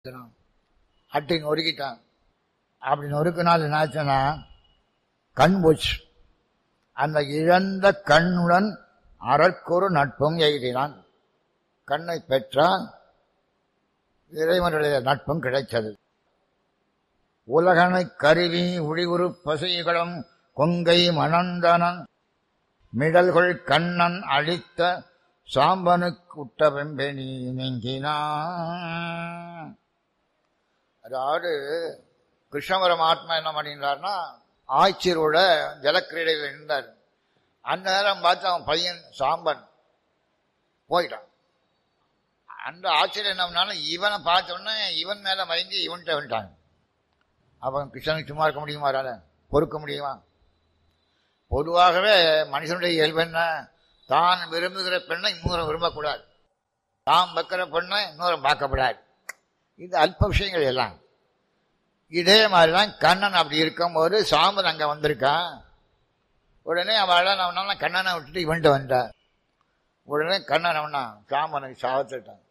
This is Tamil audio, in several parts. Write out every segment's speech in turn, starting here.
அட்டை நொறுக்கிட்டான் அப்படி நொறுக்கினால் என்னாச்சுன்னா கண் போச்சு அந்த இழந்த கண்ணுடன் அறக்கொரு நட்பும் எய்தினான் கண்ணை பெற்றான் இறைவனுடைய நட்பும் கிடைத்தது உலகனை கருவி உழிவுறு பசைகளும் கொங்கை மணந்தனன் மிடல்கள் கண்ணன் அழித்த சாம்பனுக்கு உட்ட வெம்பெனி நீங்கினான் அதாவது கிருஷ்ண பரமாத்மா என்ன பண்ணியிருந்தார்னா ஆட்சியரோட ஜலக்கிரீடையில் இருந்தார் அந்த நேரம் பார்த்து அவன் பையன் சாம்பன் போயிட்டான் அந்த ஆச்சரியம் என்ன பண்ணாலும் இவனை பார்த்த உடனே இவன் மேல மயங்கி இவன்கிட்ட வந்துட்டான் அவன் கிருஷ்ணனுக்கு சும்மா இருக்க முடியுமா அவரால பொறுக்க முடியுமா பொதுவாகவே மனுஷனுடைய இயல்பு என்ன தான் விரும்புகிற பெண்ணை இன்னொரு விரும்பக்கூடாது தான் வைக்கிற பெண்ணை இன்னொரு பார்க்கப்படாது இது அல்ப விஷயங்கள் எல்லாம் இதே மாதிரிதான் கண்ணன் அப்படி இருக்கும்போது சாம்பன் அங்க வந்திருக்கான் உடனே அவள் அவனால கண்ணனை விட்டுட்டு இவன்ட்டு வந்தான் உடனே கண்ணன் அவனா சாம்பனுக்கு சாவத்துட்டான்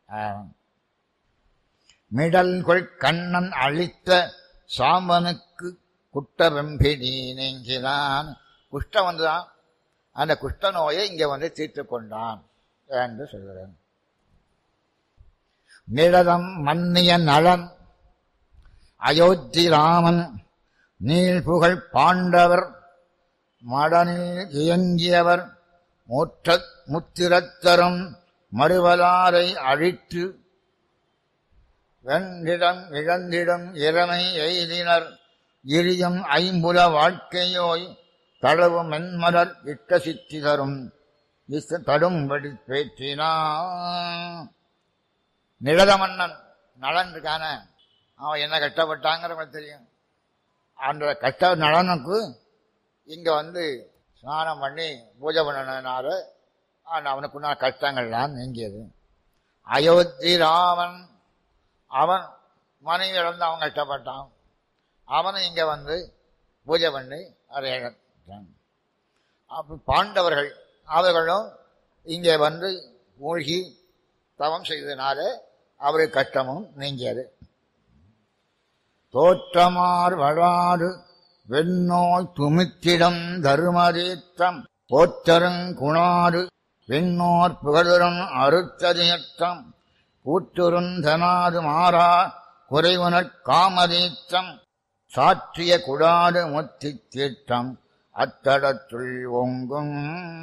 மிடல் கொள் கண்ணன் அழித்த சாம்பனுக்கு குட்ட வெம்பினி நீங்கினான் குஷ்டம் வந்துதான் அந்த குஷ்ட நோயை இங்க வந்து தீர்த்து கொண்டான் என்று சொல்கிறேன் நிழதம் மன்னிய நலன் அயோத்தி ராமன் நீள் புகழ் பாண்டவர் மடனில் இயங்கியவர் முற்ற முத்திரத்தரும் மறுவலாரை அழித்து வெண்டிடம் இழந்திடும் இறமை எய்தினர் இரியும் ஐம்புல வாழ்க்கையோய் தளவு மென்மலர் இட்ட சித்தி தரும் இச தடும்படி பேற்றினான் நிழத மன்னன் நலன் இருக்கான அவன் என்ன கஷ்டப்பட்டாங்கிற தெரியும் அந்த கஷ்ட நலனுக்கு இங்க வந்து ஸ்நானம் பண்ணி பூஜை பண்ணனால அவனுக்குண்டான கஷ்டங்கள்லாம் நீங்கியது அயோத்தி ராமன் அவன் மனைவி இழந்து அவன் கஷ்டப்பட்டான் அவனும் இங்க வந்து பூஜை பண்ணி அதை இழந்தான் அப்ப பாண்டவர்கள் அவர்களும் இங்கே வந்து மூழ்கி தவம் செய்ததுனால அவருக்கு கஷ்டமும் நீங்கியது தோற்றமார் வளாறு வெண்ணோய் துமித்திடம் தருமதீர்த்தம் போற்றருங்குணாறு வெண்ணோர் புகழுடன் அறுத்ததீர்த்தம் கூற்றுருந்தனாது மாறா குறைவுனற் காமதீர்த்தம் சாற்றிய குடாடு முத்தி தீர்த்தம் அத்தடத்துள் ஓங்கும்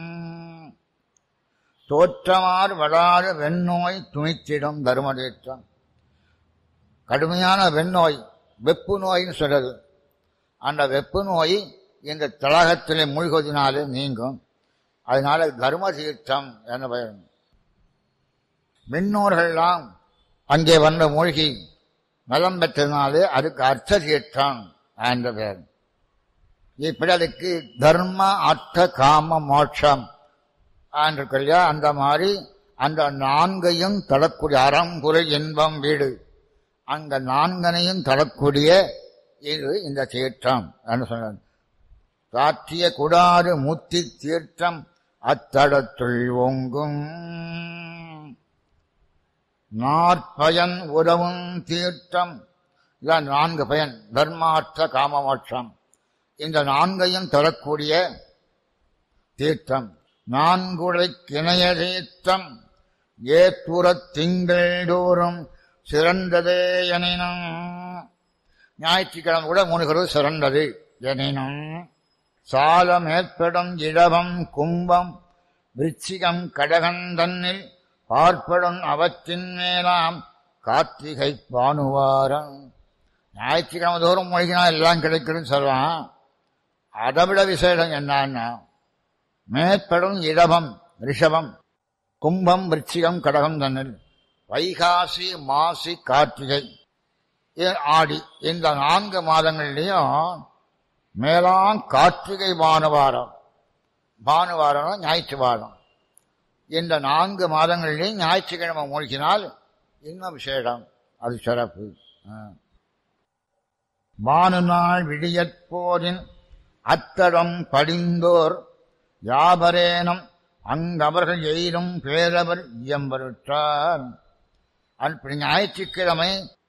தோற்றமார் வளாறு வெண்ணோய் துணித்திடும் தருமதீர்த்தம் கடுமையான வெண்ணோய் வெப்பு நோய்னு சொல்றது அந்த வெப்பு நோய் இந்த தடாகத்திலே மூழ்குவதனாலே நீங்கும் அதனால தர்ம தீர்த்தம் என பெயர் விண்ணோர்கள்லாம் அங்கே வந்து மூழ்கி நலம் பெற்றதுனாலே அதுக்கு அர்த்த தீர்த்தம் என்ற பெயர் இப்படி அதுக்கு தர்ம அர்த்த காம மோட்சம் இல்லையா அந்த மாதிரி அந்த நான்கையும் தரக்கூடிய அறங்குறை இன்பம் வீடு அங்க நான்கனையும் தரக்கூடிய இது இந்த தீர்த்தம் என்று சொன்னார் சாற்றிய குடாறு முத்தி தீர்த்தம் அத்தடத்துள் ஓங்கும் நாற்பயன் உறவும் தீர்த்தம் இதான் நான்கு பயன் தர்மார்த்த காமமோட்சம் இந்த நான்கையும் தரக்கூடிய தீர்த்தம் நான்குடை கிணைய தீர்த்தம் ஏத்துறத் திங்கள் தோறும் சிறந்ததே எனினும் ஞாயிற்றுக்கிழமை கூட மூணு கருவு சிறந்தது எனினும் சாலம் ஏற்படும் இடவம் கும்பம் விருச்சிகம் கடகன் தன்னில் பார்ப்படும் அவற்றின் மேலாம் கார்த்திகை பானுவாரம் ஞாயிற்றுக்கிழமை தோறும் மொழிகினா எல்லாம் கிடைக்குதுன்னு சொல்றான் அதை விட விசேஷம் என்னன்னா மேற்படும் இடவம் ரிஷபம் கும்பம் விருச்சிகம் கடகம் தன்னில் வைகாசி மாசி கார்த்திகை ஆடி இந்த நான்கு மாதங்கள்லையும் மேலாம் கார்த்திகை பானுவாரம் பானுவாரம் ஞாயிற்று வாரம் இந்த நான்கு மாதங்களிலேயும் ஞாயிற்றுக்கிழமை மூழ்கினால் இன்னும் விசேடம் அது சிறப்பு பானு நாள் விடியற்போரின் அத்தடம் படிந்தோர் யாபரேனம் அங்கவர்கள் எயிலும் பேரவர் இயம்பருற்றார் அன் ஞாயிற்றுக்கிழமை